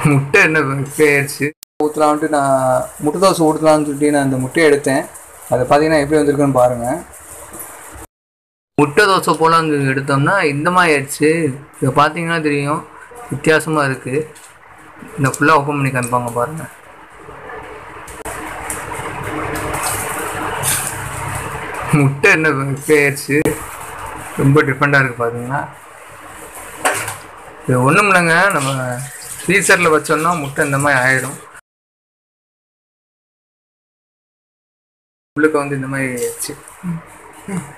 முட்டை என்ன ஆயிடுச்சு ஊற்றலான்ட்டு நான் முட்டை தோசை ஊற்றலான்னு சொல்லிட்டு நான் அந்த முட்டையை எடுத்தேன் அதை பார்த்தீங்கன்னா எப்படி வந்திருக்குன்னு பாருங்கள் முட்டை தோசை போலான்னு எடுத்தோம்னா இந்த மாதிரி ஆயிடுச்சு இதை பார்த்தீங்கன்னா தெரியும் வித்தியாசமாக இருக்குது இந்த ஃபுல்லாக ஓப்பன் பண்ணி காமிப்பாங்க பாருங்கள் முட்டை என்ன ஆயிடுச்சு ரொம்ப டிஃப்ரெண்ட்டாக இருக்குது பார்த்தீங்கன்னா இது ஒன்றும் இல்லைங்க நம்ம ஃப்ரீசரில் வச்சோம்னா முட்டை இந்த மாதிரி ஆயிடும் உள்ளுக்கு வந்து இந்த மாதிரி ஆயிடுச்சு